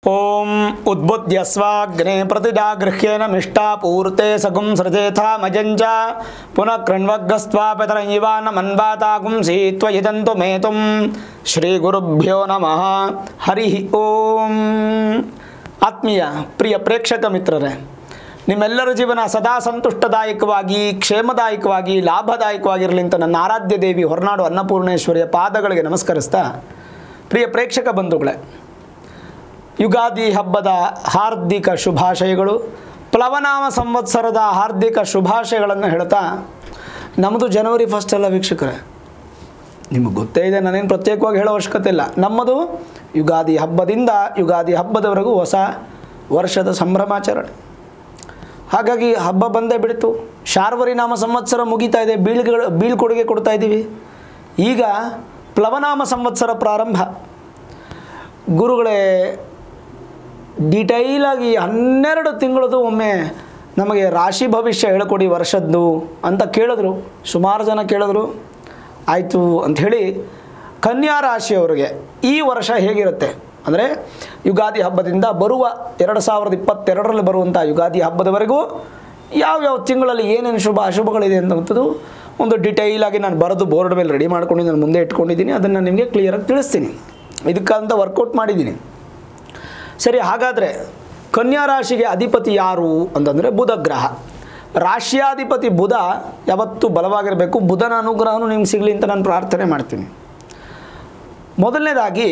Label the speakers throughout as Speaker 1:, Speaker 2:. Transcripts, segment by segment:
Speaker 1: ಓಂ ಉದ್ಬುದ್ಧ್ಯ ಸ್ವಾಗ್ನೆ ಪ್ರತಿಜಾಗೃಹ್ಯೇನ ಮಿಷ್ಟಾಪೂರ್ತೆ ಸಗುಂ ಸೃಜೇಥ ಮಜಂಚ ಪುನಃ ಕೃಣ್ವಗ್ಗಸ್ತ್ವಾಪಿತರ ಇವಾನ ಮನ್ವಾತಾಗುಂ ಸೀತ್ವಯಿದಂತು ಮೇತುಂ ಶ್ರೀ ಗುರುಭ್ಯೋ ನಮಃ ಹರಿ ಓಂ ಆತ್ಮೀಯ ಪ್ರಿಯ ಪ್ರೇಕ್ಷಕ ಮಿತ್ರರೇ ನಿಮ್ಮೆಲ್ಲರ ಜೀವನ ಸದಾ ಸಂತುಷ್ಟದಾಯಕವಾಗಿ ಕ್ಷೇಮದಾಯಕವಾಗಿ ಲಾಭದಾಯಕವಾಗಿರಲಿ ಅಂತ ನನ್ನ ಆರಾಧ್ಯ ದೇವಿ ಹೊರನಾಡು ಅನ್ನಪೂರ್ಣೇಶ್ವರಿಯ ಪಾದಗಳಿಗೆ ನಮಸ್ಕರಿಸ್ತಾ ಪ್ರಿಯ ಪ್ರೇಕ್ಷಕ ಬಂಧುಗಳೇ ಯುಗಾದಿ ಹಬ್ಬದ ಹಾರ್ದಿಕ ಶುಭಾಶಯಗಳು ಪ್ಲವನಾಮ ಸಂವತ್ಸರದ ಹಾರ್ದಿಕ ಶುಭಾಶಯಗಳನ್ನು ಹೇಳ್ತಾ ನಮ್ಮದು ಜನವರಿ ಫಸ್ಟ್ ಅಲ್ಲ ವೀಕ್ಷಕರೇ ನಿಮಗೆ ಗೊತ್ತೇ ಇದೆ ನಾನೇನು ಪ್ರತ್ಯೇಕವಾಗಿ ಹೇಳೋ ಅವಶ್ಯಕತೆ ಇಲ್ಲ ನಮ್ಮದು ಯುಗಾದಿ ಹಬ್ಬದಿಂದ ಯುಗಾದಿ ಹಬ್ಬದವರೆಗೂ ಹೊಸ ವರ್ಷದ ಸಂಭ್ರಮಾಚರಣೆ ಹಾಗಾಗಿ ಹಬ್ಬ ಬಂದೇ ಬಿಡ್ತು ಶಾರ್ವರಿ ನಾಮ ಸಂವತ್ಸರ ಮುಗೀತಾ ಇದೆ ಬೀಳ್ಗಳು ಬೀಳ್ಕೊಡುಗೆ ಕೊಡ್ತಾ ಇದ್ದೀವಿ ಈಗ ಪ್ಲವನಾಮ ಸಂವತ್ಸರ ಪ್ರಾರಂಭ ಗುರುಗಳೇ ಡೀಟೈಲಾಗಿ ಹನ್ನೆರಡು ತಿಂಗಳದು ಒಮ್ಮೆ ನಮಗೆ ರಾಶಿ ಭವಿಷ್ಯ ಹೇಳ್ಕೊಡಿ ವರ್ಷದ್ದು ಅಂತ ಕೇಳಿದ್ರು ಸುಮಾರು ಜನ ಕೇಳಿದ್ರು ಆಯಿತು ಅಂಥೇಳಿ ಕನ್ಯಾ ರಾಶಿಯವರಿಗೆ ಈ ವರ್ಷ ಹೇಗಿರುತ್ತೆ ಅಂದರೆ ಯುಗಾದಿ ಹಬ್ಬದಿಂದ ಬರುವ ಎರಡು ಸಾವಿರದ ಇಪ್ಪತ್ತೆರಡರಲ್ಲಿ ಬರುವಂಥ ಯುಗಾದಿ ಹಬ್ಬದವರೆಗೂ ಯಾವ್ಯಾವ ತಿಂಗಳಲ್ಲಿ ಏನೇನು ಶುಭ ಅಶುಭಗಳಿದೆ ಅನ್ನೋಂಥದ್ದು ಒಂದು ಡಿಟೈಲಾಗಿ ನಾನು ಬರೆದು ಬೋರ್ಡ್ ಮೇಲೆ ರೆಡಿ ಮಾಡ್ಕೊಂಡು ನಾನು ಮುಂದೆ ಇಟ್ಕೊಂಡಿದ್ದೀನಿ ಅದನ್ನು ನಿಮಗೆ ಕ್ಲಿಯರಾಗಿ ತಿಳಿಸ್ತೀನಿ ಇದಕ್ಕಂತ ವರ್ಕೌಟ್ ಮಾಡಿದ್ದೀನಿ ಸರಿ ಹಾಗಾದರೆ ಕನ್ಯಾ ರಾಶಿಗೆ ಅಧಿಪತಿ ಯಾರು ಅಂತಂದರೆ ಬುಧ ಗ್ರಹ ರಾಶಿಯಾಧಿಪತಿ ಬುಧ ಯಾವತ್ತೂ ಬಲವಾಗಿರಬೇಕು ಬುಧನ ಅನುಗ್ರಹನೂ ನಿಮ್ಗೆ ಸಿಗಲಿ ಅಂತ ನಾನು ಪ್ರಾರ್ಥನೆ ಮಾಡ್ತೀನಿ ಮೊದಲನೇದಾಗಿ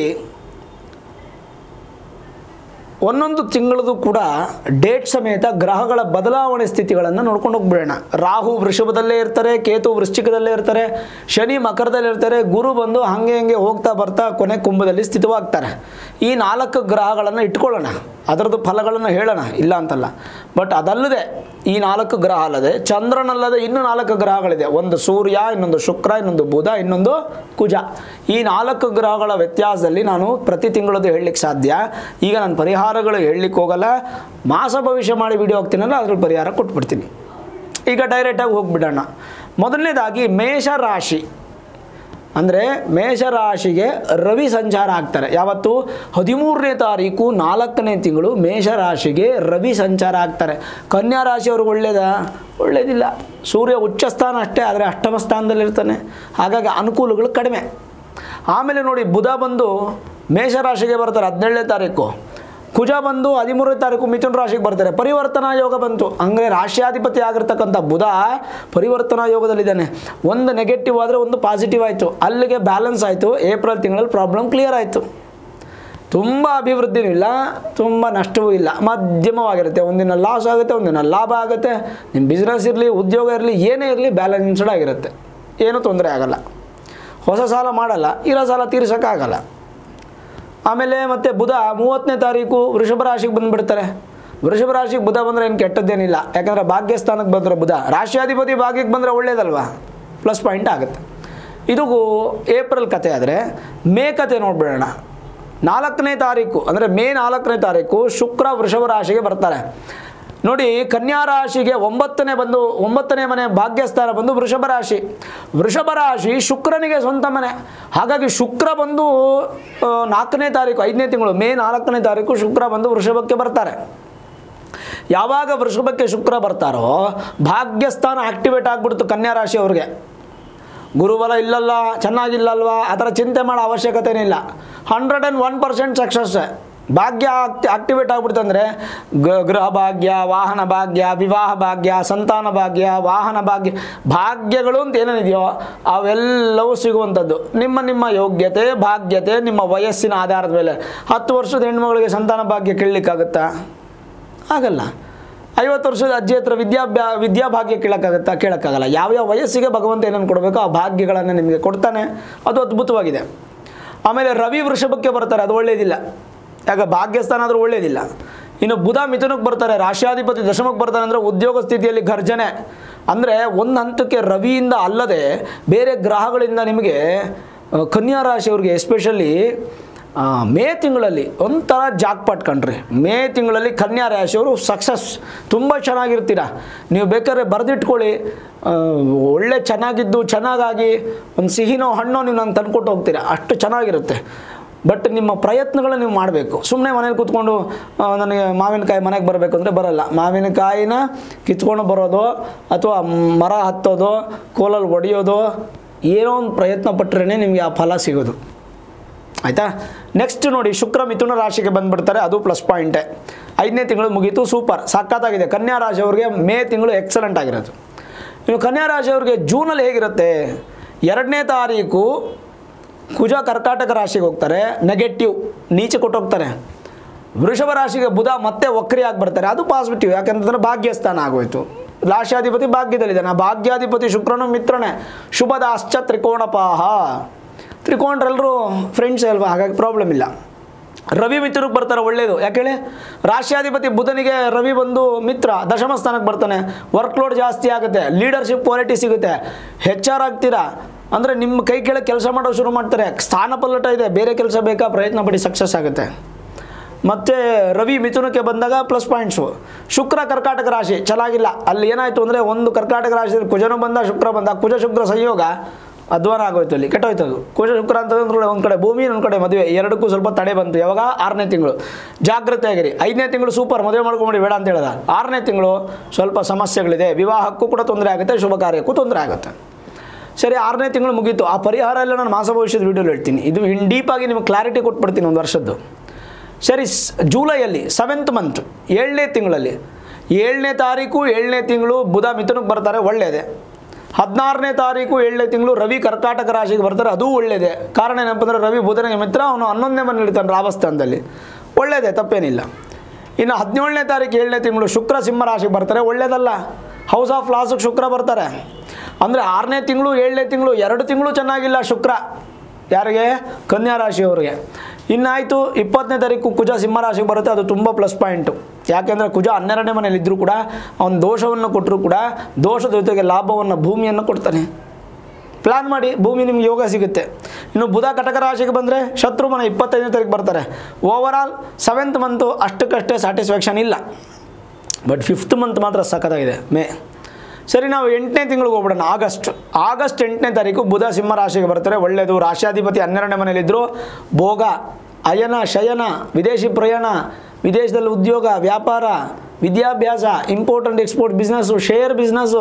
Speaker 1: ಒಂದೊಂದು ತಿಂಗಳದು ಕೂಡ ಡೇಟ್ ಸಮೇತ ಗ್ರಹಗಳ ಬದಲಾವಣೆ ಸ್ಥಿತಿಗಳನ್ನು ನೋಡ್ಕೊಂಡು ಹೋಗ್ಬಿಡೋಣ ರಾಹು ವೃಷಭದಲ್ಲೇ ಇರ್ತಾರೆ ಕೇತು ವೃಶ್ಚಿಕದಲ್ಲೇ ಇರ್ತಾರೆ ಶನಿ ಮಕರದಲ್ಲಿ ಇರ್ತಾರೆ ಗುರು ಬಂದು ಹಾಗೆ ಹಂಗೆ ಹೋಗ್ತಾ ಬರ್ತಾ ಕೊನೆ ಕುಂಭದಲ್ಲಿ ಸ್ಥಿತವಾಗ್ತಾರೆ ಈ ನಾಲ್ಕು ಗ್ರಹಗಳನ್ನು ಇಟ್ಕೊಳ್ಳೋಣ ಅದರದ್ದು ಫಲಗಳನ್ನು ಹೇಳೋಣ ಇಲ್ಲ ಅಂತಲ್ಲ ಬಟ್ ಅದಲ್ಲದೆ ಈ ನಾಲ್ಕು ಗ್ರಹ ಅಲ್ಲದೆ ಚಂದ್ರನಲ್ಲದೆ ಇನ್ನೂ ನಾಲ್ಕು ಗ್ರಹಗಳಿದೆ ಒಂದು ಸೂರ್ಯ ಇನ್ನೊಂದು ಶುಕ್ರ ಇನ್ನೊಂದು ಬುಧ ಇನ್ನೊಂದು ಕುಜ ಈ ನಾಲ್ಕು ಗ್ರಹಗಳ ವ್ಯತ್ಯಾಸದಲ್ಲಿ ನಾನು ಪ್ರತಿ ತಿಂಗಳದ್ದು ಹೇಳಲಿಕ್ಕೆ ಸಾಧ್ಯ ಈಗ ನಾನು ಪರಿಹಾರಗಳು ಹೇಳಲಿಕ್ಕೆ ಹೋಗಲ್ಲ ಮಾಸ ಭವಿಷ್ಯ ಮಾಡಿ ವಿಡಿಯೋ ಹೋಗ್ತೀನಲ್ಲ ಅದ್ರ ಪರಿಹಾರ ಕೊಟ್ಬಿಡ್ತೀನಿ ಈಗ ಡೈರೆಕ್ಟಾಗಿ ಹೋಗ್ಬಿಡೋಣ ಮೊದಲನೇದಾಗಿ ಮೇಷ ರಾಶಿ ಅಂದರೆ ಮೇಷರಾಶಿಗೆ ರವಿ ಸಂಚಾರ ಆಗ್ತಾರೆ ಯಾವತ್ತು ಹದಿಮೂರನೇ ತಾರೀಕು ನಾಲ್ಕನೇ ತಿಂಗಳು ಮೇಷರಾಶಿಗೆ ರವಿ ಸಂಚಾರ ಆಗ್ತಾರೆ ಕನ್ಯಾ ರಾಶಿಯವ್ರಿಗೆ ಒಳ್ಳೇದಾ ಒಳ್ಳೇದಿಲ್ಲ ಸೂರ್ಯ ಉಚ್ಚ ಸ್ಥಾನ ಅಷ್ಟೇ ಆದರೆ ಅಷ್ಟಮ ಸ್ಥಾನದಲ್ಲಿರ್ತಾನೆ ಹಾಗಾಗಿ ಅನುಕೂಲಗಳು ಕಡಿಮೆ ಆಮೇಲೆ ನೋಡಿ ಬುಧ ಬಂದು ಮೇಷರಾಶಿಗೆ ಬರ್ತಾರೆ ಹದಿನೇಳನೇ ತಾರೀಕು ಕುಜ ಬಂದು ಹದಿಮೂರನೇ ತಾರೀಕು ಮಿಥುನ ರಾಶಿಗೆ ಬರ್ತಾರೆ ಪರಿವರ್ತನಾ ಯೋಗ ಬಂತು ಅಂದರೆ ರಾಶಿಯಾಧಿಪತಿ ಆಗಿರ್ತಕ್ಕಂಥ ಬುಧ ಪರಿವರ್ತನಾ ಯೋಗದಲ್ಲಿದ್ದಾನೆ ಒಂದು ನೆಗೆಟಿವ್ ಆದರೆ ಒಂದು ಪಾಸಿಟಿವ್ ಆಯಿತು ಅಲ್ಲಿಗೆ ಬ್ಯಾಲೆನ್ಸ್ ಆಯಿತು ಏಪ್ರಿಲ್ ತಿಂಗಳಲ್ಲಿ ಪ್ರಾಬ್ಲಮ್ ಕ್ಲಿಯರ್ ಆಯಿತು ತುಂಬ ಅಭಿವೃದ್ಧಿನೂ ಇಲ್ಲ ತುಂಬ ನಷ್ಟವೂ ಇಲ್ಲ ಮಧ್ಯಮವಾಗಿರುತ್ತೆ ಒಂದಿನ ಲಾಸ್ ಆಗುತ್ತೆ ಒಂದಿನ ಲಾಭ ಆಗುತ್ತೆ ನಿಮ್ಮ ಬಿಸ್ನೆಸ್ ಇರಲಿ ಉದ್ಯೋಗ ಇರಲಿ ಏನೇ ಇರಲಿ ಬ್ಯಾಲೆನ್ಸ್ಡ್ ಆಗಿರುತ್ತೆ ಏನೂ ತೊಂದರೆ ಆಗಲ್ಲ ಹೊಸ ಸಾಲ ಮಾಡಲ್ಲ ಇರೋ ಸಾಲ ತೀರ್ಸೋಕ್ಕಾಗಲ್ಲ ಆಮೇಲೆ ಮತ್ತೆ ಬುಧ ಮೂವತ್ತನೇ ತಾರೀಕು ವೃಷಭ ರಾಶಿಗೆ ಬಂದುಬಿಡ್ತಾರೆ ವೃಷಭ ರಾಶಿಗೆ ಬುಧ ಬಂದರೆ ಏನು ಕೆಟ್ಟದ್ದೇನಿಲ್ಲ ಯಾಕಂದರೆ ಭಾಗ್ಯಸ್ಥಾನಕ್ಕೆ ಬಂದರೆ ಬುಧ ರಾಶಿಯಾಧಿಪತಿ ಭಾಗ್ಯಕ್ಕೆ ಬಂದರೆ ಒಳ್ಳೇದಲ್ವಾ ಪ್ಲಸ್ ಪಾಯಿಂಟ್ ಆಗುತ್ತೆ ಇದು ಏಪ್ರಿಲ್ ಕತೆ ಆದರೆ ಮೇ ಕತೆ ನೋಡ್ಬಿಡೋಣ ನಾಲ್ಕನೇ ತಾರೀಕು ಅಂದರೆ ಮೇ ನಾಲ್ಕನೇ ತಾರೀಕು ಶುಕ್ರ ವೃಷಭ ರಾಶಿಗೆ ಬರ್ತಾರೆ ನೋಡಿ ಕನ್ಯಾ ರಾಶಿಗೆ ಒಂಬತ್ತನೇ ಬಂದು ಒಂಬತ್ತನೇ ಮನೆ ಭಾಗ್ಯಸ್ಥಾನ ಬಂದು ವೃಷಭ ರಾಶಿ ವೃಷಭ ರಾಶಿ ಶುಕ್ರನಿಗೆ ಸ್ವಂತ ಮನೆ ಹಾಗಾಗಿ ಶುಕ್ರ ಬಂದು ಆ, ನಾಲ್ಕನೇ ತಾರೀಕು ಐದನೇ ತಿಂಗಳು ಮೇ ನಾಲ್ಕನೇ ತಾರೀಕು ಶುಕ್ರ ಬಂದು ವೃಷಭಕ್ಕೆ ಬರ್ತಾರೆ ಯಾವಾಗ ವೃಷಭಕ್ಕೆ ಶುಕ್ರ ಬರ್ತಾರೋ ಭಾಗ್ಯಸ್ಥಾನ ಆಕ್ಟಿವೇಟ್ ಆಗಿಬಿಡ್ತು ಕನ್ಯಾ ರಾಶಿಯವ್ರಿಗೆ ಗುರುಬಲ ಇಲ್ಲಲ್ಲ ಚೆನ್ನಾಗಿಲ್ಲಲ್ವಾ ಆ ಥರ ಚಿಂತೆ ಮಾಡೋ ಅವಶ್ಯಕತೆನೇ ಇಲ್ಲ hundred and one percent success ಭಾಗ್ಯ ಆಕ್ಟಿ ಆಕ್ಟಿವೇಟ್ ಆಗ್ಬಿಡ್ತು ಅಂದರೆ ಗೃಹ ಭಾಗ್ಯ ವಾಹನ ಭಾಗ್ಯ ವಿವಾಹ ಭಾಗ್ಯ ಸಂತಾನ ಭಾಗ್ಯ ವಾಹನ ಭಾಗ್ಯ ಭಾಗ್ಯಗಳು ಅಂತ ಏನೇನಿದೆಯೋ ಅವೆಲ್ಲವೂ ಸಿಗುವಂಥದ್ದು ನಿಮ್ಮ ನಿಮ್ಮ ಯೋಗ್ಯತೆ ಭಾಗ್ಯತೆ ನಿಮ್ಮ ವಯಸ್ಸಿನ ಆಧಾರದ ಮೇಲೆ ಹತ್ತು ವರ್ಷದ ಹೆಣ್ಮಗಳಿಗೆ ಸಂತಾನ ಭಾಗ್ಯ ಕೇಳಲಿಕ್ಕಾಗುತ್ತಾ ಆಗಲ್ಲ ಐವತ್ತು ವರ್ಷದ ಅಜ್ಜಿ ಹತ್ರ ವಿದ್ಯಾಭ್ಯಾ ವಿದ್ಯಾಭಾಗ್ಯ ಕೇಳೋಕ್ಕಾಗತ್ತಾ ಕೇಳೋಕ್ಕಾಗಲ್ಲ ಯಾವ್ಯಾವ ವಯಸ್ಸಿಗೆ ಭಗವಂತ ಏನನ್ನು ಕೊಡಬೇಕೋ ಆ ಭಾಗ್ಯಗಳನ್ನು ನಿಮಗೆ ಕೊಡ್ತಾನೆ ಅದು ಅದ್ಭುತವಾಗಿದೆ ಆಮೇಲೆ ರವಿ ವೃಷಭಕ್ಕೆ ಬರ್ತಾರೆ ಅದು ಒಳ್ಳೆಯದಿಲ್ಲ ಯಾಕೆ ಭಾಗ್ಯಸ್ಥಾನ ಆದರೂ ಒಳ್ಳೆಯದಿಲ್ಲ ಇನ್ನು ಬುಧ ಮಿಥುನಕ್ಕೆ ಬರ್ತಾರೆ ರಾಶಿಯಾಧಿಪತಿ ದಶಮಕ್ಕೆ ಬರ್ತಾನೆ ಅಂದರೆ ಉದ್ಯೋಗ ಸ್ಥಿತಿಯಲ್ಲಿ ಘರ್ಜನೆ ಅಂದರೆ ಒಂದು ಹಂತಕ್ಕೆ ರವಿಯಿಂದ ಅಲ್ಲದೆ ಬೇರೆ ಗ್ರಹಗಳಿಂದ ನಿಮಗೆ ಆ, ಕನ್ಯಾ ರಾಶಿಯವ್ರಿಗೆ ಎಸ್ಪೆಷಲಿ ಮೇ ತಿಂಗಳಲ್ಲಿ ಒಂಥರ ಜಾಕ್ಪಾಟ್ ಕಣ್ರಿ ಮೇ ತಿಂಗಳಲ್ಲಿ ಕನ್ಯಾ ರಾಶಿಯವರು ಸಕ್ಸಸ್ ತುಂಬ ಚೆನ್ನಾಗಿರ್ತೀರ ನೀವು ಬೇಕಾದ್ರೆ ಬರೆದಿಟ್ಕೊಳ್ಳಿ ಆ, ಒಳ್ಳೆ ಚೆನ್ನಾಗಿದ್ದು ಚೆನ್ನಾಗಾಗಿ ಒಂದು ಸಿಹಿನೋ ಹಣ್ಣೋ ನೀವು ನಾನು ತಂದ್ಕೊಟ್ಟು ಹೋಗ್ತೀರಾ ಅಷ್ಟು ಚೆನ್ನಾಗಿರುತ್ತೆ ಬಟ್ ನಿಮ್ಮ ಪ್ರಯತ್ನಗಳು ನೀವು ಮಾಡಬೇಕು ಸುಮ್ಮನೆ ಮನೇಲಿ ಕೂತ್ಕೊಂಡು ಆ, ನನಗೆ ಮಾವಿನಕಾಯಿ ಮನೆಗೆ ಬರಬೇಕು ಅಂದರೆ ಬರಲ್ಲ ಮಾವಿನಕಾಯಿನ ಕಿತ್ಕೊಂಡು ಬರೋದು ಅಥವಾ ಮರ ಹತ್ತೋದು ಕೋಲಲ್ಲಿ ಹೊಡೆಯೋದು ಏನೋ ಒಂದು ಪ್ರಯತ್ನ ಪಟ್ಟರೆ ನಿಮಗೆ ಆ ಫಲ ಸಿಗೋದು ಆಯಿತಾ ನೆಕ್ಸ್ಟ್ ನೋಡಿ ಶುಕ್ರ ಮಿಥುನ ರಾಶಿಗೆ ಬಂದುಬಿಡ್ತಾರೆ ಅದು ಪ್ಲಸ್ ಪಾಯಿಂಟೇ ಐದನೇ ತಿಂಗಳು ಮುಗೀತು ಸೂಪರ್ ಸಖತ್ತಾಗಿದೆ ಕನ್ಯಾ ರಾಶಿಯವ್ರಿಗೆ ಮೇ ತಿಂಗಳು ಎಕ್ಸಲೆಂಟ್ ಆಗಿರೋದು ಇನ್ನು ಕನ್ಯಾ ರಾಶಿಯವ್ರಿಗೆ ಜೂನಲ್ಲಿ ಹೇಗಿರುತ್ತೆ ಎರಡನೇ ತಾರೀಕು ಕುಜ ಕರ್ಕಾಟಕ ರಾಶಿಗೆ ಹೋಗ್ತಾರೆ ನೆಗೆಟಿವ್ ನೀಚೆ ಕೊಟ್ಟೋಗ್ತಾರೆ ವೃಷಭ ರಾಶಿಗೆ ಬುಧ ಮತ್ತೆ ವಕ್ರಿಯಾಗಿ ಬರ್ತಾರೆ ಅದು ಪಾಸಿಟಿವ್ ಯಾಕಂತಂದ್ರೆ ಭಾಗ್ಯಸ್ಥಾನ ಆಗೋಯ್ತು ರಾಶಿಯಾಧಿಪತಿ ಭಾಗ್ಯದಲ್ಲಿದ್ದಾನೆ ಆ ಭಾಗ್ಯಾಧಿಪತಿ ಶುಕ್ರನು ಮಿತ್ರನೇ ಶುಭದಾಶ್ಚ ತ್ರಿಕೋಣಪಾಹ ತ್ರಿಕೋಣರೆಲ್ಲರೂ ಫ್ರೆಂಡ್ಸ್ ಅಲ್ವಾ ಹಾಗಾಗಿ ಪ್ರಾಬ್ಲಮ್ ಇಲ್ಲ ರವಿ ಮಿತ್ರಕ್ಕೆ ಬರ್ತಾರೆ ಒಳ್ಳೆಯದು ಯಾಕೇಳಿ ರಾಷ್ಟ್ರಾಧಿಪತಿ ಬುಧನಿಗೆ ರವಿ ಬಂದು ಮಿತ್ರ ದಶಮ ಸ್ಥಾನಕ್ಕೆ ಬರ್ತಾನೆ ವರ್ಕ್ ಲೋಡ್ ಜಾಸ್ತಿ ಆಗುತ್ತೆ ಲೀಡರ್ಶಿಪ್ ಕ್ವಾಲಿಟಿ ಸಿಗುತ್ತೆ ಹೆಚ್ ಆರ್ ಆಗ್ತೀರಾ ಅಂದರೆ ನಿಮ್ಮ ಕೈ ಕೆಳಗೆ ಕೆಲಸ ಮಾಡೋ ಶುರು ಮಾಡ್ತಾರೆ ಸ್ಥಾನ ಪಲ್ಲಟ ಇದೆ ಬೇರೆ ಕೆಲಸ ಬೇಕಾ ಪ್ರಯತ್ನ ಪಡಿ ಸಕ್ಸಸ್ ಆಗುತ್ತೆ ಮತ್ತು ರವಿ ಮಿಥುನಕ್ಕೆ ಬಂದಾಗ ಪ್ಲಸ್ ಪಾಯಿಂಟ್ಸು ಶುಕ್ರ ಕರ್ಕಾಟಕ ರಾಶಿ ಚೆನ್ನಾಗಿಲ್ಲ ಅಲ್ಲಿ ಏನಾಯಿತು ಅಂದರೆ ಒಂದು ಕರ್ಕಾಟಕ ರಾಶಿಯಲ್ಲಿ ಕುಜನೂ ಬಂದ ಶುಕ್ರ ಬಂದ ಕುಜ ಶುಕ್ರ ಸಂಯೋಗ ಅಧ್ವಾನ ಆಗೋಯ್ತು ಅಲ್ಲಿ ಕೆಟ್ಟೋಯ್ತು ಅದು ಕುಜ ಶುಕ್ರ ಅಂತಂದ್ರೆ ಒಂದು ಕಡೆ ಭೂಮಿ ಒಂದು ಕಡೆ ಮದುವೆ ಎರಡಕ್ಕೂ ಸ್ವಲ್ಪ ತಡೆ ಬಂತು ಯಾವಾಗ ಆರನೇ ತಿಂಗಳು ಜಾಗ್ರತೆ ಆಗಿರಿ ಐದನೇ ತಿಂಗಳು ಸೂಪರ್ ಮದುವೆ ಮಾಡ್ಕೊಂಬಿಡಿ ಬೇಡ ಅಂತ ಹೇಳಿದ ಆರನೇ ತಿಂಗಳು ಸ್ವಲ್ಪ ಸಮಸ್ಯೆಗಳಿದೆ ವಿವಾಹಕ್ಕೂ ಕೂಡ ತೊಂದರೆ ಆಗುತ್ತೆ ಶುಭ ಕಾರ್ಯಕ್ಕೂ ತೊಂದರೆ ಆಗುತ್ತೆ ಸರಿ ಆರನೇ ತಿಂಗಳು ಮುಗೀತು ಆ ಪರಿಹಾರ ಎಲ್ಲ ನಾನು ಮಾಸ ಭವಿಷ್ಯದ ವೀಡಿಯೋಲಿ ಹೇಳ್ತೀನಿ ಇದು ಇನ್ ಡೀಪಾಗಿ ನಿಮಗೆ ಕ್ಲಾರಿಟಿ ಕೊಟ್ಬಿಡ್ತೀನಿ ಒಂದು ವರ್ಷದ್ದು ಸರಿ ಸ್- ಜೂಲೈಯಲ್ಲಿ ಸೆವೆಂತ್ ಮಂತ್ ಏಳನೇ ತಿಂಗಳಲ್ಲಿ ಏಳನೇ ತಾರೀಕು ಏಳನೇ ತಿಂಗಳು ಬುಧ ಮಿಥುನಕ್ಕೆ ಬರ್ತಾರೆ ಒಳ್ಳೆಯದೇ ಹದಿನಾರನೇ ತಾರೀಕು ಏಳನೇ ತಿಂಗಳು ರವಿ ಕರ್ಕಾಟಕ ರಾಶಿಗೆ ಬರ್ತಾರೆ ಅದೂ ಒಳ್ಳೆಯದೇ ಕಾರಣ ಏನಪ್ಪ ಅಂದರೆ ರವಿ ಬುಧನಿಗೆ ಮಿತ್ರ ಅವನು ಹನ್ನೊಂದನೇ ಮನೆ ಇರ್ತಾನೆ ರಾಮಸ್ಥಾನದಲ್ಲಿ ಒಳ್ಳೆಯದೇ ತಪ್ಪೇನಿಲ್ಲ ಇನ್ನು ಹದಿನೇಳನೇ ತಾರೀಕು ಏಳನೇ ತಿಂಗಳು ಶುಕ್ರ ಸಿಂಹ ರಾಶಿಗೆ ಬರ್ತಾರೆ ಒಳ್ಳೆಯದಲ್ಲ ಹೌಸ್ ಆಫ್ ಲಾಸ್ಗೆ ಶುಕ್ರ ಬರ್ತಾರೆ ಅಂದರೆ ಆರನೇ ತಿಂಗಳು ಏಳನೇ ತಿಂಗಳು ಎರಡು ತಿಂಗಳು ಚೆನ್ನಾಗಿಲ್ಲ ಶುಕ್ರ ಯಾರಿಗೆ ಕನ್ಯಾ ರಾಶಿಯವರಿಗೆ ಇನ್ನಾಯಿತು ಇಪ್ಪತ್ತನೇ ತಾರೀಕು ಕುಜ ಸಿಂಹ ರಾಶಿಗೆ ಬರುತ್ತೆ ಅದು ತುಂಬ ಪ್ಲಸ್ ಪಾಯಿಂಟು ಯಾಕೆಂದರೆ ಕುಜ ಹನ್ನೆರಡನೇ ಮನೇಲಿ ಇದ್ದರೂ ಕೂಡ ಅವನು ದೋಷವನ್ನು ಕೊಟ್ಟರೂ ಕೂಡ ದೋಷದ ಜೊತೆಗೆ ಲಾಭವನ್ನು ಭೂಮಿಯನ್ನು ಕೊಡ್ತಾನೆ ಪ್ಲ್ಯಾನ್ ಮಾಡಿ ಭೂಮಿ ನಿಮ್ಗೆ ಯೋಗ ಸಿಗುತ್ತೆ ಇನ್ನು ಬುಧ ಕಟಕ ರಾಶಿಗೆ ಬಂದರೆ ಶತ್ರು ಮನೆ ಇಪ್ಪತ್ತೈದನೇ ತಾರೀಕು ಬರ್ತಾರೆ ಓವರ್ ಆಲ್ ಸೆವೆಂತ್ ಮಂತು ಅಷ್ಟಕ್ಕಷ್ಟೇ ಸ್ಯಾಟಿಸ್ಫ್ಯಾಕ್ಷನ್ ಇಲ್ಲ ಬಟ್ ಫಿಫ್ತ್ ಮಂತ್ ಮಾತ್ರ ಸಖತ್ತಾಗಿದೆ ಮೇ ಸರಿ ನಾವು ಎಂಟನೇ ತಿಂಗಳಿಗೆ ಹೋಗ್ಬಿಡೋಣ ಆಗಸ್ಟ್ ಆಗಸ್ಟ್ ಎಂಟನೇ ತಾರೀಕು ಬುಧ ಸಿಂಹ ರಾಶಿಗೆ ಬರ್ತಾರೆ ಒಳ್ಳೆಯದು ರಾಶಿಯಾಧಿಪತಿ ಹನ್ನೆರಡನೇ ಮನೇಲಿದ್ದರು ಭೋಗ ಅಯನ ಶಯನ ವಿದೇಶಿ ಪ್ರಯಾಣ ವಿದೇಶದಲ್ಲಿ ಉದ್ಯೋಗ ವ್ಯಾಪಾರ ವಿದ್ಯಾಭ್ಯಾಸ import export business share business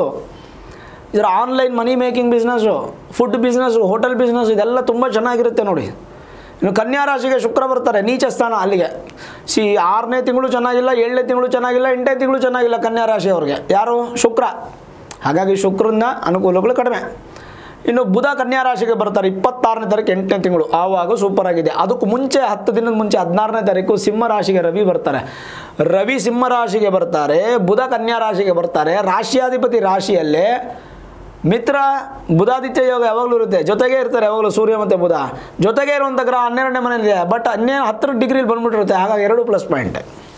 Speaker 1: ಇದರ online money making business food business hotel business ಇದೆಲ್ಲ ತುಂಬ ಚೆನ್ನಾಗಿರುತ್ತೆ ನೋಡಿ ಇನ್ನು ಕನ್ಯಾ ರಾಶಿಗೆ ಶುಕ್ರ ಬರ್ತಾರೆ ನೀಚ ಸ್ಥಾನ ಅಲ್ಲಿಗೆ ಸಿ ಆರನೇ ತಿಂಗಳು ಚೆನ್ನಾಗಿಲ್ಲ ಏಳನೇ ತಿಂಗಳು ಚೆನ್ನಾಗಿಲ್ಲ ಎಂಟನೇ ತಿಂಗಳು ಚೆನ್ನಾಗಿಲ್ಲ ಕನ್ಯಾ ರಾಶಿಯವ್ರಿಗೆ ಯಾರು ಶುಕ್ರ ಹಾಗಾಗಿ ಶುಕ್ರನ ಅನುಕೂಲಗಳು ಕಡಿಮೆ ಇನ್ನು ಬುಧ ಕನ್ಯಾ ರಾಶಿಗೆ ಬರ್ತಾರೆ ಇಪ್ಪತ್ತಾರನೇ ತಾರೀಕು ಎಂಟನೇ ತಿಂಗಳು ಆವಾಗ ಸೂಪರ್ ಆಗಿದೆ ಅದಕ್ಕೂ ಮುಂಚೆ ಹತ್ತು ದಿನದ ಮುಂಚೆ ಹದಿನಾರನೇ ತಾರೀಕು ಸಿಂಹ ರಾಶಿಗೆ ರವಿ ಬರ್ತಾರೆ ರವಿ ಸಿಂಹ ರಾಶಿಗೆ ಬರ್ತಾರೆ ಬುಧ ಕನ್ಯಾ ರಾಶಿಗೆ ಬರ್ತಾರೆ ರಾಶಿಯಾಧಿಪತಿ ರಾಶಿಯಲ್ಲೇ ಮಿತ್ರ ಬುಧಾದಿತ್ಯ ಯೋಗ ಯಾವಾಗಲೂ ಇರುತ್ತೆ ಜೊತೆಗೆ ಇರ್ತಾರೆ ಯಾವಾಗಲೂ ಸೂರ್ಯ ಮತ್ತು ಬುಧ ಜೊತೆಗೆ ಇರುವಂಥ ಗ್ರಹ ಹನ್ನೆರಡನೇ ಮನೆಯಲ್ಲಿದೆ ಬಟ್ ಹನ್ನೆರಡು ಹತ್ತರ ಡಿಗ್ರಿಲಿ ಬಂದ್ಬಿಟ್ಟಿರುತ್ತೆ ಹಾಗಾಗಿ ಎರಡು ಪ್ಲಸ್ ಪಾಯಿಂಟ್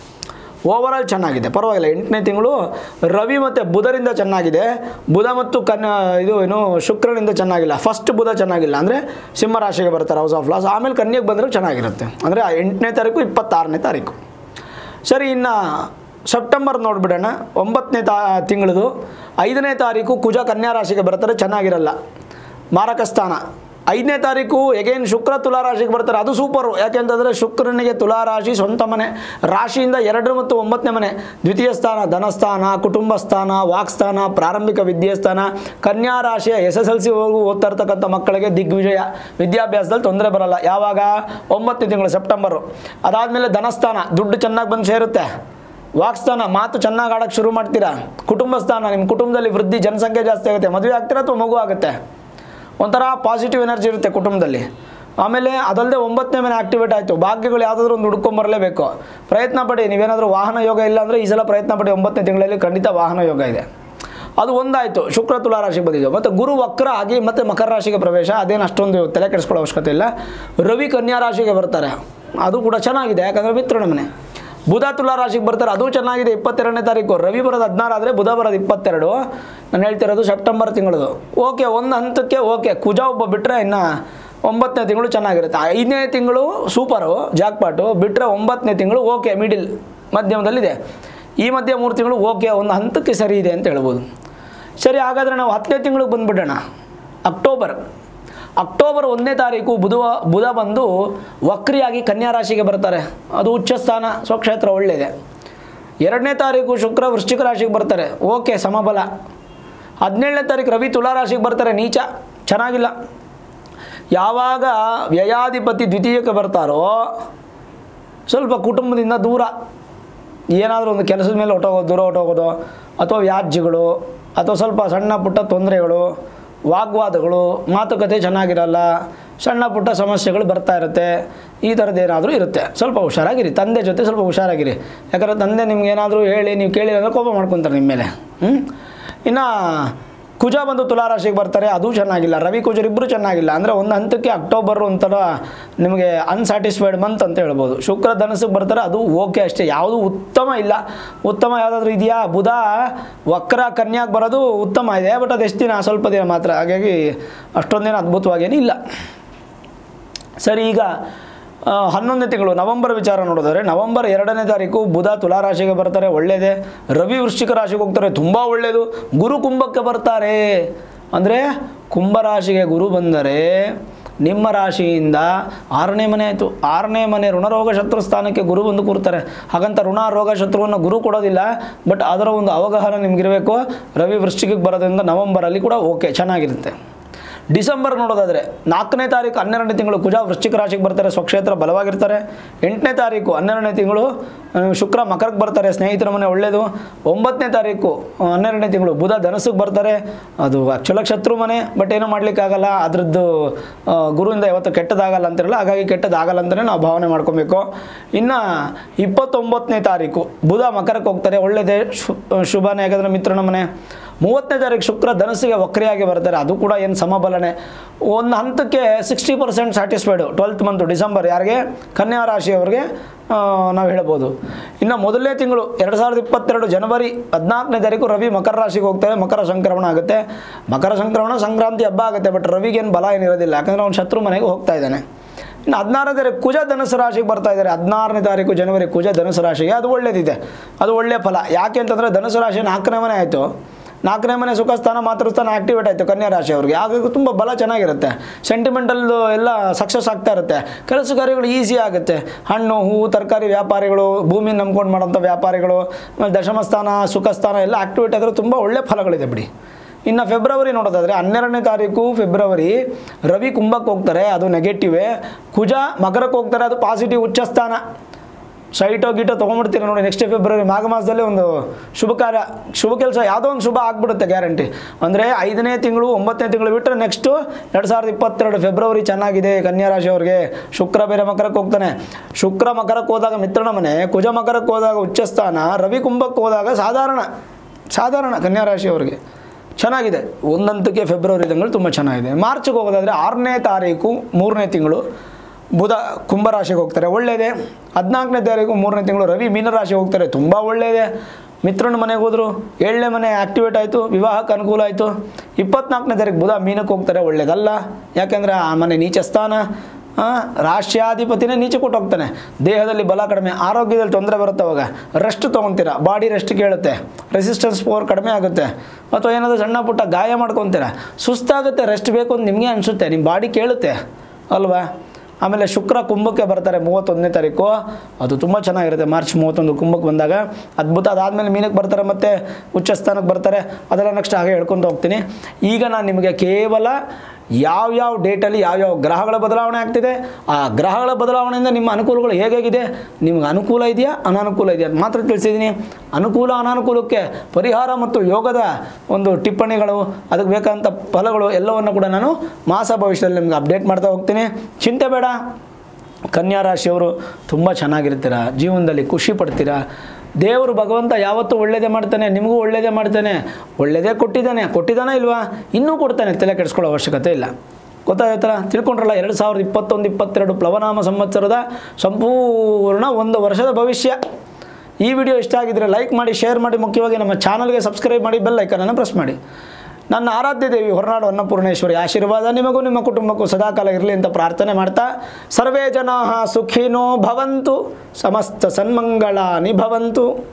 Speaker 1: ಓವರಾಲ್ ಚೆನ್ನಾಗಿದೆ ಪರವಾಗಿಲ್ಲ ಎಂಟನೇ ತಿಂಗಳು ರವಿ ಮತ್ತು ಬುಧರಿಂದ ಚೆನ್ನಾಗಿದೆ ಬುಧ ಮತ್ತು ಕನ್ಯಾ ಇದು ಏನು ಶುಕ್ರನಿಂದ ಚೆನ್ನಾಗಿಲ್ಲ ಫಸ್ಟ್ ಬುಧ ಚೆನ್ನಾಗಿಲ್ಲ ಅಂದರೆ ಸಿಂಹ ರಾಶಿಗೆ ಬರ್ತಾರೆ ಹೌಸ್ ಆಫ್ ಲಾಸ್ ಆಮೇಲೆ ಕನ್ಯೆಗೆ ಬಂದರೆ ಚೆನ್ನಾಗಿರುತ್ತೆ ಅಂದರೆ ಎಂಟನೇ ತಾರೀಕು ಇಪ್ಪತ್ತಾರನೇ ತಾರೀಕು ಸರಿ ಇನ್ನು ಸೆಪ್ಟೆಂಬರ್ ನೋಡಿಬಿಡೋಣ ಒಂಬತ್ತನೇ ತಾ ತಿಂಗಳದು ಐದನೇ ತಾರೀಕು ಕುಜ ಕನ್ಯಾ ರಾಶಿಗೆ ಬರ್ತಾರೆ ಚೆನ್ನಾಗಿರಲ್ಲ ಮಾರಕ ಸ್ಥಾನ ಐದನೇ ತಾರೀಕು ಎಗೇನ್ ಶುಕ್ರ ತುಲಾ ರಾಶಿಗೆ ಬರ್ತಾರೆ ಅದು ಸೂಪರು ಯಾಕೆಂತಂದರೆ ಶುಕ್ರನಿಗೆ ತುಲಾ ರಾಶಿ ಸ್ವಂತ ಮನೆ ರಾಶಿಯಿಂದ ಎರಡು ಮತ್ತು ಒಂಬತ್ತನೇ ಮನೆ ದ್ವಿತೀಯ ಸ್ಥಾನ ಧನಸ್ಥಾನ ಕುಟುಂಬ ಸ್ಥಾನ ವಾಕ್ಸ್ಥಾನ ಪ್ರಾರಂಭಿಕ ವಿದ್ಯಾಸ್ಥಾನ ಕನ್ಯಾ ರಾಶಿಯ ಎಸ್ ಎಸ್ ಎಲ್ ಸಿ ಹೋಗಿ ಓದ್ತಾ ಇರ್ತಕ್ಕಂಥ ಮಕ್ಕಳಿಗೆ ದಿಗ್ವಿಜಯ ವಿದ್ಯಾಭ್ಯಾಸದಲ್ಲಿ ತೊಂದರೆ ಬರಲ್ಲ ಯಾವಾಗ ಒಂಬತ್ತನೇ ತಿಂಗಳು ಸೆಪ್ಟೆಂಬರು ಅದಾದಮೇಲೆ ಧನಸ್ಥಾನ ದುಡ್ಡು ಚೆನ್ನಾಗಿ ಬಂದು ಸೇರುತ್ತೆ ವಾಕ್ಸ್ಥಾನ ಮಾತು ಚೆನ್ನಾಗಿ ಆಡೋಕ್ಕೆ ಶುರು ಮಾಡ್ತೀರಾ ಕುಟುಂಬ ಸ್ಥಾನ ನಿಮ್ಮ ಕುಟುಂಬದಲ್ಲಿ ವೃದ್ಧಿ ಜನಸಂಖ್ಯೆ ಜಾಸ್ತಿ ಆಗುತ್ತೆ ಮದುವೆ ಆಗ್ತೀರಾ ಅಥವಾ ಮಗು ಆಗುತ್ತೆ ಒಂಥರ ಪಾಸಿಟಿವ್ ಎನರ್ಜಿ ಇರುತ್ತೆ ಕುಟುಂಬದಲ್ಲಿ ಆಮೇಲೆ ಅದಲ್ಲದೆ ಒಂಬತ್ತನೇ ಮನೆ ಆಕ್ಟಿವೇಟ್ ಆಯಿತು ಭಾಗ್ಯಗಳು ಯಾವುದಾದ್ರೂ ಒಂದು ಹುಡ್ಕೊಂಬರಲೇಬೇಕು ಪ್ರಯತ್ನ ಪಡಿ ನೀವೇನಾದರೂ ವಾಹನ ಯೋಗ ಇಲ್ಲ ಅಂದರೆ ಈ ಸಲ ಪ್ರಯತ್ನ ಪಡಿ ಒಂಬತ್ತನೇ ತಿಂಗಳಲ್ಲಿ ಖಂಡಿತ ವಾಹನ ಯೋಗ ಇದೆ ಅದು ಒಂದಾಯಿತು ಶುಕ್ರ ತುಲಾ ರಾಶಿಗೆ ಬಂದಿದ್ದು ಮತ್ತು ಗುರು ವಕ್ರ ಆಗಿ ಮತ್ತು ಮಕರ ರಾಶಿಗೆ ಪ್ರವೇಶ ಅದೇನು ಅಷ್ಟೊಂದು ತಲೆ ಕೆಡಿಸ್ಕೊಳ್ಳೋ ಅವಶ್ಯಕತೆ ಇಲ್ಲ ರವಿ ಕನ್ಯಾ ರಾಶಿಗೆ ಬರ್ತಾರೆ ಅದು ಕೂಡ ಚೆನ್ನಾಗಿದೆ ಯಾಕಂದರೆ ಮಿತ್ರನ ಮನೆ ಬುಧ ತುಲಾ ರಾಶಿಗೆ ಬರ್ತಾರೆ ಅದು ಚೆನ್ನಾಗಿದೆ ಇಪ್ಪತ್ತೆರಡನೇ ತಾರೀಕು ರವಿ ಬರೋದು ಹದಿನಾರು ಆದರೆ ಬುಧ ಬರೋದು ಇಪ್ಪತ್ತೆರಡು ನಾನು ಹೇಳ್ತಿರೋದು ಸೆಪ್ಟೆಂಬರ್ ತಿಂಗಳದು ಓಕೆ ಒಂದು ಹಂತಕ್ಕೆ ಓಕೆ ಕುಜ ಒಬ್ಬ ಬಿಟ್ಟರೆ ಇನ್ನು ಒಂಬತ್ತನೇ ತಿಂಗಳು ಚೆನ್ನಾಗಿರುತ್ತೆ ಐದನೇ ತಿಂಗಳು ಸೂಪರು ಜಾಕ್ಪಾಟು ಬಿಟ್ಟರೆ ಒಂಬತ್ತನೇ ತಿಂಗಳು ಓಕೆ ಮಿಡಿಲ್ ಮಧ್ಯಮದಲ್ಲಿದೆ ಈ ಮಧ್ಯೆ ಮೂರು ತಿಂಗಳು ಓಕೆ ಒಂದು ಹಂತಕ್ಕೆ ಸರಿ ಇದೆ ಅಂತ ಹೇಳ್ಬೋದು ಸರಿ ಹಾಗಾದರೆ ನಾವು ಹತ್ತನೇ ತಿಂಗಳಿಗೆ ಬಂದುಬಿಡೋಣ ಅಕ್ಟೋಬರ್ ಅಕ್ಟೋಬರ್ ಒಂದನೇ ತಾರೀಕು ಬುಧ ಬುಧ ಬಂದು ವಕ್ರಿಯಾಗಿ ಕನ್ಯಾ ರಾಶಿಗೆ ಬರ್ತಾರೆ ಅದು ಉಚ್ಚ ಸ್ಥಾನ ಸ್ವಕ್ಷೇತ್ರ ಒಳ್ಳೆಯದೆ ಎರಡನೇ ತಾರೀಕು ಶುಕ್ರ ವೃಶ್ಚಿಕ ರಾಶಿಗೆ ಬರ್ತಾರೆ ಓಕೆ ಸಮಬಲ ಹದಿನೇಳನೇ ತಾರೀಕು ರವಿ ತುಲಾ ರಾಶಿಗೆ ಬರ್ತಾರೆ ನೀಚ ಚೆನ್ನಾಗಿಲ್ಲ ಯಾವಾಗ ವ್ಯಯಾಧಿಪತಿ ದ್ವಿತೀಯಕ್ಕೆ ಬರ್ತಾರೋ ಸ್ವಲ್ಪ ಕುಟುಂಬದಿಂದ ದೂರ ಏನಾದರೂ ಒಂದು ಕೆಲಸದ ಮೇಲೆ ಹೊಟ್ಟೋಗೋದು ದೂರ ಹೊಟ್ಟೋಗೋದು ಅಥವಾ ವ್ಯಾಜ್ಯಗಳು ಅಥವಾ ಸ್ವಲ್ಪ ಸಣ್ಣ ಪುಟ್ಟ ತೊಂದರೆಗಳು ವಾಗ್ವಾದಗಳು ಮಾತುಕತೆ ಚೆನ್ನಾಗಿರಲ್ಲ ಸಣ್ಣ ಪುಟ್ಟ ಸಮಸ್ಯೆಗಳು ಬರ್ತಾ ಇರುತ್ತೆ ಈ ಥರದ್ದು ಏನಾದರೂ ಇರುತ್ತೆ ಸ್ವಲ್ಪ ಹುಷಾರಾಗಿರಿ ತಂದೆ ಜೊತೆ ಸ್ವಲ್ಪ ಹುಷಾರಾಗಿರಿ ಯಾಕಂದರೆ ತಂದೆ ನಿಮ್ಗೆ ಏನಾದರೂ ಹೇಳಿ ನೀವು ಕೇಳಿಲ್ಲ ಅಂದರೆ ಕೋಪ ಮಾಡ್ಕೊತಾರೆ ನಿಮ್ಮ ಮೇಲೆ ಹ್ಞೂ ಇನ್ನು ಕುಜ ಬಂದು ತುಲಾರಾಶಿಗೆ ಬರ್ತಾರೆ ಅದು ಚೆನ್ನಾಗಿಲ್ಲ ರವಿ ಕುಜರಿಬ್ಬರು ಚೆನ್ನಾಗಿಲ್ಲ ಅಂದರೆ ಒಂದು ಹಂತಕ್ಕೆ ಅಕ್ಟೋಬರ್ ಒಂಥರ ನಿಮಗೆ ಅನ್ಸ್ಯಾಟಿಸ್ಫೈಡ್ ಮಂತ್ ಅಂತ ಹೇಳ್ಬೋದು ಶುಕ್ರ ಧನಸ್ಸಿಗೆ ಬರ್ತಾರೆ ಅದು ಓಕೆ ಅಷ್ಟೇ ಯಾವುದು ಉತ್ತಮ ಇಲ್ಲ ಉತ್ತಮ ಯಾವುದಾದ್ರೂ ಇದೆಯಾ ಬುಧ ವಕ್ರ ಕನ್ಯಾಗೆ ಬರೋದು ಉತ್ತಮ ಇದೆ ಬಟ್ ಅದು ಎಷ್ಟು ದಿನ ಸ್ವಲ್ಪ ದಿನ ಮಾತ್ರ ಹಾಗಾಗಿ ಅಷ್ಟೊಂದೇನು ಅದ್ಭುತವಾಗೇನು ಇಲ್ಲ ಸರಿ ಈಗ ಆ, ಹನ್ನೊಂದನೇ ತಿಂಗಳು ನವೆಂಬರ್ ವಿಚಾರ ನೋಡಿದ್ರೆ ನವೆಂಬರ್ ಎರಡನೇ ತಾರೀಕು ಬುಧ ತುಲಾರಾಶಿಗೆ ಬರ್ತಾರೆ ಒಳ್ಳೆಯದೇ ರವಿ ವೃಶ್ಚಿಕ ರಾಶಿಗೆ ಹೋಗ್ತಾರೆ ತುಂಬ ಒಳ್ಳೆಯದು ಗುರು ಕುಂಭಕ್ಕೆ ಬರ್ತಾರೆ ಅಂದರೆ ಕುಂಭರಾಶಿಗೆ ಗುರು ಬಂದರೆ ನಿಮ್ಮ ರಾಶಿಯಿಂದ ಆರನೇ ಮನೆ ಆಯಿತು ಆರನೇ ಮನೆ ಋಣರೋಗ ಶತ್ರು ಸ್ಥಾನಕ್ಕೆ ಗುರು ಬಂದು ಕೂರ್ತಾರೆ ಹಾಗಂತ ಋಣ ರೋಗ ಶತ್ರುವನ್ನು ಗುರು ಕೊಡೋದಿಲ್ಲ ಬಟ್ ಅದರ ಒಂದು ಅವಗಾಹನ ನಿಮಗಿರಬೇಕು ರವಿ ವೃಶ್ಚಿಕಕ್ಕೆ ಬರೋದ್ರಿಂದ ನವಂಬರಲ್ಲಿ ಕೂಡ ಓಕೆ ಚೆನ್ನಾಗಿರುತ್ತೆ ಡಿಸೆಂಬರ್ ನೋಡೋದಾದರೆ ನಾಲ್ಕನೇ ತಾರೀಕು ಹನ್ನೆರಡನೇ ತಿಂಗಳು ಕುಜ ವೃಶ್ಚಿಕ ರಾಶಿಗೆ ಬರ್ತಾರೆ ಸ್ವಕ್ಷೇತ್ರ ಬಲವಾಗಿರ್ತಾರೆ ಎಂಟನೇ ತಾರೀಕು ಹನ್ನೆರಡನೇ ತಿಂಗಳು ಆ, ಶುಕ್ರ ಮಕರಕ್ಕೆ ಬರ್ತಾರೆ ಸ್ನೇಹಿತರ ಮನೆ ಒಳ್ಳೆಯದು ಒಂಬತ್ತನೇ ತಾರೀಕು ಆ, ಹನ್ನೆರಡನೇ ತಿಂಗಳು ಬುಧ ಧನಸ್ಸಿಗೆ ಬರ್ತಾರೆ ಅದು ಆ್ಯಕ್ಚುಲಾಗಿ ಶತ್ರು ಮನೆ ಬಟ್ ಏನೂ ಮಾಡಲಿಕ್ಕಾಗಲ್ಲ ಅದರದ್ದು ಆ, ಗುರುವಿಂದ ಯಾವತ್ತು ಕೆಟ್ಟದಾಗಲ್ಲ ಅಂತಿರಲ್ಲ ಹಾಗಾಗಿ ಕೆಟ್ಟದಾಗಲ್ಲ ಅಂತಲೇ ನಾವು ಭಾವನೆ ಮಾಡ್ಕೊಬೇಕು ಇನ್ನು ಇಪ್ಪತ್ತೊಂಬತ್ತನೇ ತಾರೀಕು ಬುಧ ಮಕರಕ್ಕೆ ಹೋಗ್ತಾರೆ ಒಳ್ಳೆಯದೇ ಶು ಶುಭನೇ ಯಾಕಂದರೆ ಮಿತ್ರನ ಮನೆ ಮೂವತ್ತನೇ ತಾರೀಕು ಶುಕ್ರ ಧನಸ್ಸಿಗೆ ವಕ್ರಿಯಾಗಿ ಬರ್ತಾರೆ ಅದು ಕೂಡ ಏನು ಸಮಬಲನೆ ಒಂದು ಹಂತಕ್ಕೆ sixty percent satisfied twelfth month December ಯಾರಿಗೆ ಕನ್ಯಾ ರಾಶಿಯವರಿಗೆ ನಾವು ಹೇಳ್ಬೋದು ಇನ್ನು ಮೊದಲನೇ ತಿಂಗಳು ಎರಡು ಸಾವಿರದ ಇಪ್ಪತ್ತೆರಡು ಜನವರಿ ಹದಿನಾಲ್ಕನೇ ತಾರೀಕು ರವಿ ಮಕರ ರಾಶಿಗೆ ಹೋಗ್ತಾರೆ ಮಕರ ಸಂಕ್ರಮಣ ಆಗುತ್ತೆ ಮಕರ ಸಂಕ್ರಮಣ ಸಂಕ್ರಾಂತಿ ಹಬ್ಬ ಆಗುತ್ತೆ ಬಟ್ ರವಿಗೇನು ಬಲ ಏನಿರೋದಿಲ್ಲ ಯಾಕಂದರೆ ಅವ್ನು ಶತ್ರು ಮನೆಗೆ ಹೋಗ್ತಾ ಇದ್ದಾನೆ ಇನ್ನು ಹದಿನಾರನೇ ತಾರೀಕು ಕುಜ ಧನುಸು ರಾಶಿಗೆ ಬರ್ತಾ ಇದ್ದಾರೆ ಹದಿನಾರನೇ ತಾರೀಕು ಜನವರಿ ಕುಜ ಧನುಸು ರಾಶಿಗೆ ಅದು ಒಳ್ಳೇದಿದೆ ಅದು ಒಳ್ಳೆಯ ಫಲ ಯಾಕೆ ಅಂತಂದರೆ ಧನುಸು ರಾಶಿ ನಾಲ್ಕನೇ ಮನೆ ಆಯಿತು ನಾಲ್ಕನೇ ಮನೆ ಸುಖ ಸ್ಥಾನ ಮಾತೃಸ್ಥಾನ ಆಕ್ಟಿವೇಟ್ ಆಯಿತು ಕನ್ಯಾ ರಾಶಿಯವ್ರಿಗೆ ಹಾಗಾಗಿ ತುಂಬ ಬಲ ಚೆನ್ನಾಗಿರುತ್ತೆ ಸೆಂಟಿಮೆಂಟಲ್ ಎಲ್ಲ ಸಕ್ಸಸ್ ಆಗ್ತಾ ಇರುತ್ತೆ ಕೆಲಸ ಕಾರ್ಯಗಳು ಈಸಿ ಆಗುತ್ತೆ ಹಣ್ಣು ಹೂವು ತರಕಾರಿ ವ್ಯಾಪಾರಿಗಳು ಭೂಮಿ ನಂಬ್ಕೊಂಡು ಮಾಡೋಂಥ ವ್ಯಾಪಾರಿಗಳು ಆಮೇಲೆ ದಶಮ ಸ್ಥಾನ ಸುಖ ಸ್ಥಾನ ಎಲ್ಲ ಆಕ್ಟಿವೇಟ್ ಆದರೆ ತುಂಬ ಒಳ್ಳೆ ಫಲಗಳಿದೆ ಬಿಡಿ ಇನ್ನು ಫೆಬ್ರವರಿ ನೋಡೋದಾದರೆ ಹನ್ನೆರಡನೇ ತಾರೀಕು ಫೆಬ್ರವರಿ ರವಿ ಕುಂಭಕ್ಕೆ ಹೋಗ್ತಾರೆ ಅದು ನೆಗೆಟಿವೇ ಕುಜ ಮಕರಕ್ಕೆ ಹೋಗ್ತಾರೆ ಅದು ಪಾಸಿಟಿವ್ ಉಚ್ಚ ಸ್ಥಾನ ಸೈಟೋ ಗೀಟೋ ತೊಗೊಂಡ್ಬಿಡ್ತೀರ ನೋಡಿ ನೆಕ್ಸ್ಟ್ ಫೆಬ್ರವರಿ ಮಾಘ ಮಾಸದಲ್ಲಿ ಒಂದು ಶುಭ ಕಾರ್ಯ ಶುಭ ಕೆಲಸ ಯಾವುದೋ ಒಂದು ಶುಭ ಆಗ್ಬಿಡುತ್ತೆ ಗ್ಯಾರಂಟಿ ಅಂದರೆ ಐದನೇ ತಿಂಗಳು ಒಂಬತ್ತನೇ ತಿಂಗಳು ಬಿಟ್ಟರೆ ನೆಕ್ಸ್ಟು ಎರಡು ಸಾವಿರದ ಇಪ್ಪತ್ತೆರಡು ಫೆಬ್ರವರಿ ಚೆನ್ನಾಗಿದೆ ಕನ್ಯಾ ರಾಶಿಯವ್ರಿಗೆ ಶುಕ್ರ ಬೇರೆ ಮಕರಕ್ಕೆ ಹೋಗ್ತಾನೆ ಶುಕ್ರ ಮಕರಕ್ಕೆ ಹೋದಾಗ ಮಿತ್ರನ ಮನೆ ಕುಜ ಮಕರಕ್ಕೆ ಹೋದಾಗ ಉಚ್ಚ ಸ್ಥಾನ ರವಿ ಕುಂಭಕ್ಕೆ ಹೋದಾಗ ಸಾಧಾರಣ ಸಾಧಾರಣ ಕನ್ಯಾ ರಾಶಿಯವ್ರಿಗೆ ಚೆನ್ನಾಗಿದೆ ಒಂದಂತಕ್ಕೆ ಫೆಬ್ರವರಿ ತಿಂಗಳು ತುಂಬ ಚೆನ್ನಾಗಿದೆ ಮಾರ್ಚ್ಗೆ ಹೋಗೋದಾದರೆ ಆರನೇ ತಾರೀಕು ಮೂರನೇ ತಿಂಗಳು ಬುಧ ಕುಂಭರಾಶಿಗೆ ಹೋಗ್ತಾರೆ ಒಳ್ಳೆಯದೇ ಹದಿನಾಲ್ಕನೇ ತಾರೀಕು ಮೂರನೇ ತಿಂಗಳು ರವಿ ಮೀನರಾಶಿಗೆ ಹೋಗ್ತಾರೆ ತುಂಬ ಒಳ್ಳೆಯದೇ ಮಿತ್ರನ ಮನೆಗೆ ಹೋದರು ಏಳನೇ ಮನೆ ಆ್ಯಕ್ಟಿವೇಟ್ ಆಯಿತು ವಿವಾಹಕ್ಕೆ ಅನುಕೂಲ ಆಯಿತು ಇಪ್ಪತ್ನಾಲ್ಕನೇ ತಾರೀಕು ಬುಧ ಮೀನಕ್ಕೆ ಹೋಗ್ತಾರೆ ಒಳ್ಳೇದಲ್ಲ ಯಾಕೆಂದರೆ ಆ ಮನೆ ನೀಚ ಸ್ಥಾನ ಆ, ರಾಷ್ಟ್ರಾಧಿಪತಿನೇ ನೀಚೆ ಕೊಟ್ಟು ಹೋಗ್ತಾನೆ ದೇಹದಲ್ಲಿ ಬಲ ಕಡಿಮೆ ಆರೋಗ್ಯದಲ್ಲಿ ತೊಂದರೆ ಬರುತ್ತೆ ಅವಾಗ ರೆಸ್ಟ್ ತೊಗೊತೀರಾ ಬಾಡಿ ರೆಸ್ಟ್ ಕೇಳುತ್ತೆ ರೆಸಿಸ್ಟೆನ್ಸ್ ಪವರ್ ಕಡಿಮೆ ಆಗುತ್ತೆ ಅಥವಾ ಏನಾದರೂ ಸಣ್ಣ ಪುಟ್ಟ ಗಾಯ ಮಾಡ್ಕೊತೀರಾ ಸುಸ್ತಾಗುತ್ತೆ ರೆಸ್ಟ್ ಬೇಕು ಅಂತ ನಿಮಗೆ ಅನಿಸುತ್ತೆ ನಿಮ್ಮ ಬಾಡಿ ಕೇಳುತ್ತೆ ಅಲ್ವಾ ಆಮೇಲೆ ಶುಕ್ರ ಕುಂಭಕ್ಕೆ ಬರ್ತಾರೆ ಮೂವತ್ತೊಂದನೇ ತಾರೀಕು ಅದು ತುಂಬ ಚೆನ್ನಾಗಿರುತ್ತೆ ಮಾರ್ಚ್ ಮೂವತ್ತೊಂದು ಕುಂಭಕ್ಕೆ ಬಂದಾಗ ಅದ್ಭುತ ಅದಾದಮೇಲೆ ಮೀನಕ್ಕೆ ಬರ್ತಾರೆ ಮತ್ತು ಉಚ್ಚ ಸ್ಥಾನಕ್ಕೆ ಬರ್ತಾರೆ ಅದೆಲ್ಲ ನೆಕ್ಸ್ಟ್ ಹಾಗೆ ಹೇಳ್ಕೊತ ಹೋಗ್ತೀನಿ ಈಗ ನಾನು ನಿಮಗೆ ಕೇವಲ ಯಾವ್ಯಾವ ಡೇಟಲ್ಲಿ ಯಾವ್ಯಾವ ಗ್ರಹಗಳ ಬದಲಾವಣೆ ಆಗ್ತಿದೆ ಆ ಗ್ರಹಗಳ ಬದಲಾವಣೆಯಿಂದ ನಿಮ್ಮ ಅನುಕೂಲಗಳು ಹೇಗಾಗಿದೆ ನಿಮ್ಗೆ ಅನುಕೂಲ ಇದೆಯಾ ಅನಾನುಕೂಲ ಇದೆಯಾ ಅಂತ ಮಾತ್ರ ತಿಳಿಸಿದ್ದೀನಿ ಅನುಕೂಲ ಅನಾನುಕೂಲಕ್ಕೆ ಪರಿಹಾರ ಮತ್ತು ಯೋಗದ ಒಂದು ಟಿಪ್ಪಣಿಗಳು ಅದಕ್ಕೆ ಬೇಕಾದಂಥ ಫಲಗಳು ಎಲ್ಲವನ್ನು ಕೂಡ ನಾನು ಮಾಸ ಭವಿಷ್ಯದಲ್ಲಿ ನಿಮ್ಗೆ ಅಪ್ಡೇಟ್ ಮಾಡ್ತಾ ಹೋಗ್ತೀನಿ ಚಿಂತೆ ಬೇಡ ಕನ್ಯಾ ರಾಶಿಯವರು ತುಂಬ ಚೆನ್ನಾಗಿರ್ತೀರ ಜೀವನದಲ್ಲಿ ಖುಷಿ ಪಡ್ತೀರಾ ದೇವರು ಭಗವಂತ ಯಾವತ್ತೂ ಒಳ್ಳೇದೇ ಮಾಡ್ತಾನೆ ನಿಮಗೂ ಒಳ್ಳೇದೇ ಮಾಡ್ತಾನೆ ಒಳ್ಳೇದೇ ಕೊಟ್ಟಿದ್ದಾನೆ ಕೊಟ್ಟಿದ್ದಾನ ಇಲ್ವಾ ಇನ್ನೂ ಕೊಡ್ತಾನೆ ತಲೆ ಕೆಡಿಸ್ಕೊಳ್ಳೋ ಅವಶ್ಯಕತೆ ಇಲ್ಲ ಗೊತ್ತಾಯ್ತಲ್ಲ ತಿಳ್ಕೊಂಡ್ರಲ್ಲ ಎರಡು ಸಾವಿರದ ಇಪ್ಪತ್ತೊಂದು ಇಪ್ಪತ್ತೆರಡು ಪ್ಲವನಾಮ ಸಂವತ್ಸರದ ಸಂಪೂರ್ಣ ಒಂದು ವರ್ಷದ ಭವಿಷ್ಯ ಈ ವಿಡಿಯೋ ಇಷ್ಟ ಆಗಿದ್ರೆ ಲೈಕ್ ಮಾಡಿ ಶೇರ್ ಮಾಡಿ ಮುಖ್ಯವಾಗಿ ನಮ್ಮ ಚಾನಲ್ಗೆ ಸಬ್ಸ್ಕ್ರೈಬ್ ಮಾಡಿ ಬೆಲ್ ಐಕನನ್ನು ಪ್ರೆಸ್ ಮಾಡಿ ನನ್ನ ಆರಾಧ್ಯ ದೇವಿ ಹೊರನಾಡು ಅನ್ನಪೂರ್ಣೇಶ್ವರಿ ಆಶೀರ್ವಾದ ನಿಮಗೂ ನಿಮ್ಮ ಕುಟುಂಬಕ್ಕೂ ಸದಾಕಾಲ ಇರಲಿ ಅಂತ ಪ್ರಾರ್ಥನೆ ಮಾಡ್ತಾ ಸರ್ವೇ ಜನಾ ಸುಖಿನೋ ಭವಂತು ಸಮಸ್ತ ಸನ್ಮಂಗಳಾನಿ ಭವಂತು